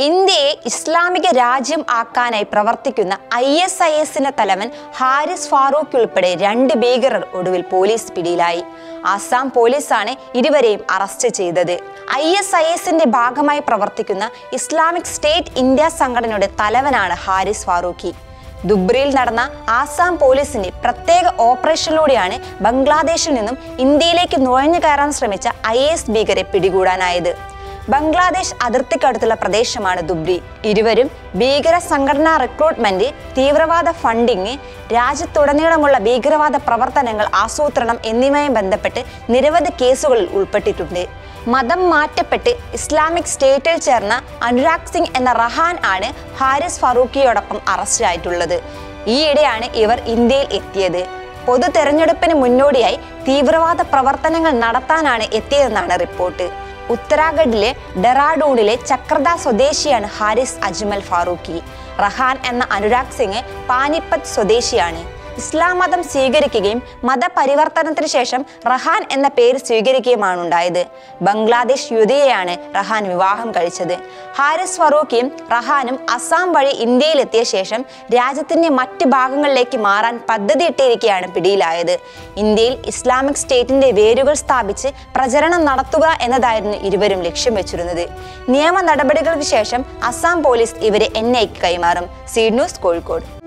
ഇന്ത്യയെ ഇസ്ലാമിക രാജ്യം ആക്കാനായി പ്രവർത്തിക്കുന്ന ഐ എസ് ഐ എസിന്റെ തലവൻ ഹാരിസ് ഫാറൂഖ് ഉൾപ്പെടെ രണ്ട് ഭീകരർ ഒടുവിൽ പോലീസ് പിടിയിലായി ആസാം പോലീസാണ് ഇരുവരെയും അറസ്റ്റ് ചെയ്തത് ഐ എസ് ഐ എസിന്റെ ഭാഗമായി പ്രവർത്തിക്കുന്ന ഇസ്ലാമിക് സ്റ്റേറ്റ് ഇന്ത്യ സംഘടനയുടെ തലവനാണ് ഹാരിസ് ഫാറൂഖി ദുബ്രിയിൽ നടന്ന ആസാം പോലീസിന്റെ പ്രത്യേക ഓപ്പറേഷനിലൂടെയാണ് ബംഗ്ലാദേശിൽ നിന്നും ഇന്ത്യയിലേക്ക് നുഴഞ്ഞു കയറാൻ ശ്രമിച്ച ഐ എസ് ഭീകരെ പിടികൂടാനായത് ബംഗ്ലാദേശ് അതിർത്തിക്കടുത്തുള്ള പ്രദേശമാണ് ദുബ്രി ഇരുവരും ഭീകര സംഘടനാ റിക്രൂട്ട്മെന്റ് തീവ്രവാദ ഫണ്ടിങ് രാജ്യത്തുടനീളമുള്ള ഭീകരവാദ പ്രവർത്തനങ്ങൾ ആസൂത്രണം എന്നിവയുമായി ബന്ധപ്പെട്ട് നിരവധി കേസുകളിൽ ഉൾപ്പെട്ടിട്ടുണ്ട് മതം മാറ്റപ്പെട്ട് ഇസ്ലാമിക് സ്റ്റേറ്റിൽ ചേർന്ന അനുരാഗ് സിംഗ് എന്ന റഹാൻ ആണ് ഹാരിസ് ഫറൂഖിയോടൊപ്പം അറസ്റ്റിലായിട്ടുള്ളത് ഈയിടെയാണ് ഇവർ ഇന്ത്യയിൽ എത്തിയത് പൊതു തെരഞ്ഞെടുപ്പിന് മുന്നോടിയായി തീവ്രവാദ പ്രവർത്തനങ്ങൾ നടത്താനാണ് എത്തിയതെന്നാണ് റിപ്പോർട്ട് ഉത്തരാഖണ്ഡിലെ ഡെറാഡൂണിലെ ചക്രദ സ്വദേശിയാണ് ഹാരിസ് അജ്മൽ ഫാറൂഖി റഹാൻ എന്ന അനുരാഗ് സിംഗ് പാനിപ്പത്ത് സ്വദേശിയാണ് ഇസ്ലാം മതം സ്വീകരിക്കുകയും മതപരിവർത്തനത്തിന് ശേഷം റഹാൻ എന്ന പേര് സ്വീകരിക്കുകയുമാണ് ഉണ്ടായത് ബംഗ്ലാദേശ് യുവതിയെയാണ് റഹാൻ വിവാഹം കഴിച്ചത് ഹാരിസ് ഫറൂഖിയും റഹാനും അസാം വഴി ഇന്ത്യയിലെത്തിയ ശേഷം രാജ്യത്തിന്റെ മറ്റ് ഭാഗങ്ങളിലേക്ക് മാറാൻ പദ്ധതിയിട്ടിരിക്കെയാണ് പിടിയിലായത് ഇന്ത്യയിൽ ഇസ്ലാമിക് സ്റ്റേറ്റിന്റെ വേരുകൾ സ്ഥാപിച്ച് പ്രചരണം നടത്തുക എന്നതായിരുന്നു ഇരുവരും ലക്ഷ്യം വെച്ചിരുന്നത് നിയമ നടപടികൾക്ക് ശേഷം അസാം പോലീസ് ഇവരെ എൻ ഐക്ക് കൈമാറും സീഡ് ന്യൂസ് കോഴിക്കോട്